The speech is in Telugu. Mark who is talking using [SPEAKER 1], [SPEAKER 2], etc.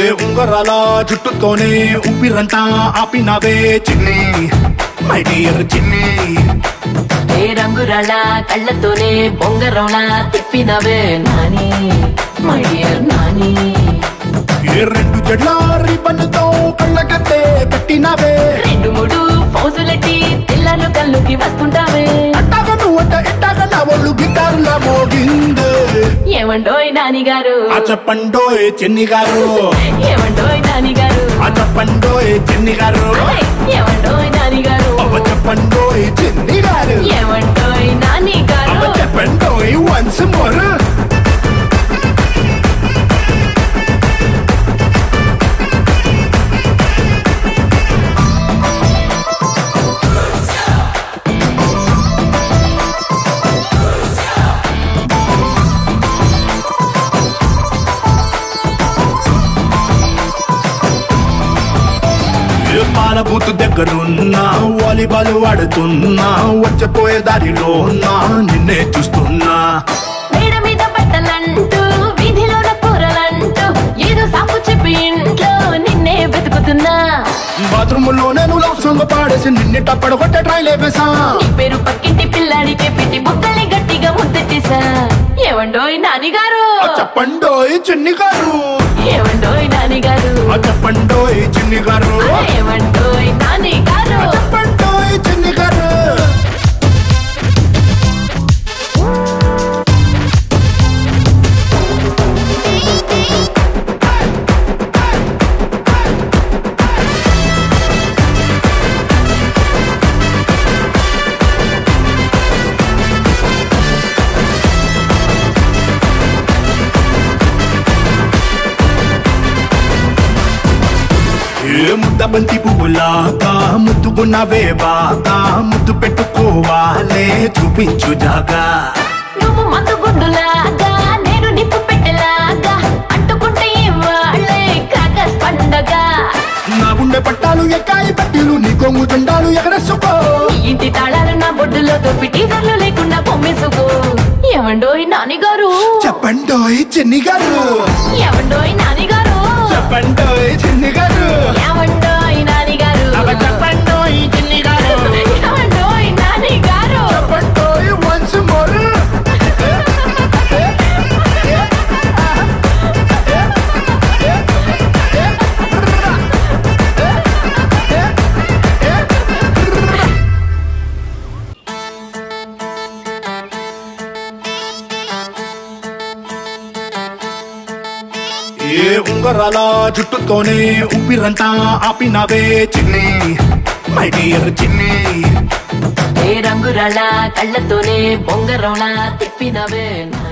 [SPEAKER 1] ఉంగరాల జుట్టుతోనే ఊపిరంతా ఆపినవే చిన్ని మై డియర్ చిన్ని
[SPEAKER 2] ఏ రంగురాళ్ళ కళ్ళతోనే బొంగరంలా తిప్పినవే నాని మై డియర్ నాని
[SPEAKER 1] ఏ రెండు జడ్ల రిబ్బన్తో కళ్ళకత్తే కట్టినవే
[SPEAKER 2] రెండు మూడు ఫౌజులెట్టి తెల్లారు కళ్ళుకి వస్తుంటావే
[SPEAKER 1] అట్టాగ నువ్వంట ఇట్టాగ నా ఒళ్ళు గిటారులా మోగిందే
[SPEAKER 2] ఏమండోయ్ నాని గారు
[SPEAKER 1] ఆ చెప్పండోయ్ చెన్ని గారు
[SPEAKER 2] ఏమండోయ్ నాని గారు
[SPEAKER 1] ఆ చెప్పండోయ్ చెన్ని గారు
[SPEAKER 2] అరే, ఏమండోయ్ నాని గారు
[SPEAKER 1] అవ చెప్పండోయ్ చెన్ని గారు
[SPEAKER 2] ఏమండోయ్ నాని
[SPEAKER 1] అవ
[SPEAKER 2] గారు
[SPEAKER 1] చెప్పండోయ్ వన్స్ మోర్ ఏ పాల బూతు దగ్గరున్నా వాలీబాల్ ఆడుతున్నా వచ్చపోయే దారిలో ఉన్నా నిన్నే చూస్తున్నా
[SPEAKER 2] మేడ మీద బట్టలంటూ వీధిలోన కూరలంటూ ఏదో సాకు చెప్పి ఇంట్లో నిన్నే వెతుకుతున్నా
[SPEAKER 1] బాత్రూమ్ లో నేను లవ్ సాంగ్ పాడేసి నిన్ను టప్పడ కొట్టే ట్రై లేపేసా
[SPEAKER 2] నీ పేరు పక్కింటి పిల్లాడికే పెట్టి బుక్కల్ని గట్టిగా ముద్దెట్టేశా ఏమండోయ్ నాని గారు
[SPEAKER 1] ఆ చెప్పండోయ్ చిన్ని గారు
[SPEAKER 2] ఏమండోయ్ నాని గారు
[SPEAKER 1] ఆ చెప్పండోయ్ చిన్ని గారు
[SPEAKER 2] ఏమండోయ్ నాని గారు
[SPEAKER 1] ఆ చెప్పండోయ్ చిన్ని గారు ఏ ముద్ద బంతి పువ్వులాగా ముద్దుకున్నవే బాగా ముద్దు పెట్టుకోవాలే చూపించు జాగా
[SPEAKER 2] నువ్వు మందు గుడ్డులాగా నేను నిప్పు పెట్టెలాగా అంటుకుంటే ఇవాళ్ళే క్రాకర్స్ పండగ
[SPEAKER 1] నా గుండె పట్టాలు ఎక్కాయి పట్టీలు నీ కొంగు జెండాలు ఎగరేసుకో
[SPEAKER 2] నీ ఇంటి తాళాలు నా బొడ్డులో దొప్పి టీజర్లు లేకుండా పొమ్మేసుకో ఏమండోయ్ నాని గారు
[SPEAKER 1] చెప్పండోయ్ చిన్ని గారు
[SPEAKER 2] ఏమండోయ్ నాని గారు
[SPEAKER 1] చెప్పండోయ్ చిన్ని గారు
[SPEAKER 2] ఏమండోయ్ నాని గారు
[SPEAKER 1] అవ చెప్పండోయ్ చిన్ని గారు
[SPEAKER 2] ఏమండోయ్ నాని గారు
[SPEAKER 1] చెప్పండోయ్ వన్స్ మోర్ ఏ ఉంగరాల జుట్టుతోనే ఊపిరంతా ఆపినవే చిన్ని మై డియర్ చిన్ని
[SPEAKER 2] ఏ రంగురాళ్ళ కళ్ళతోనే బొంగరంలా తిప్పినవే నాని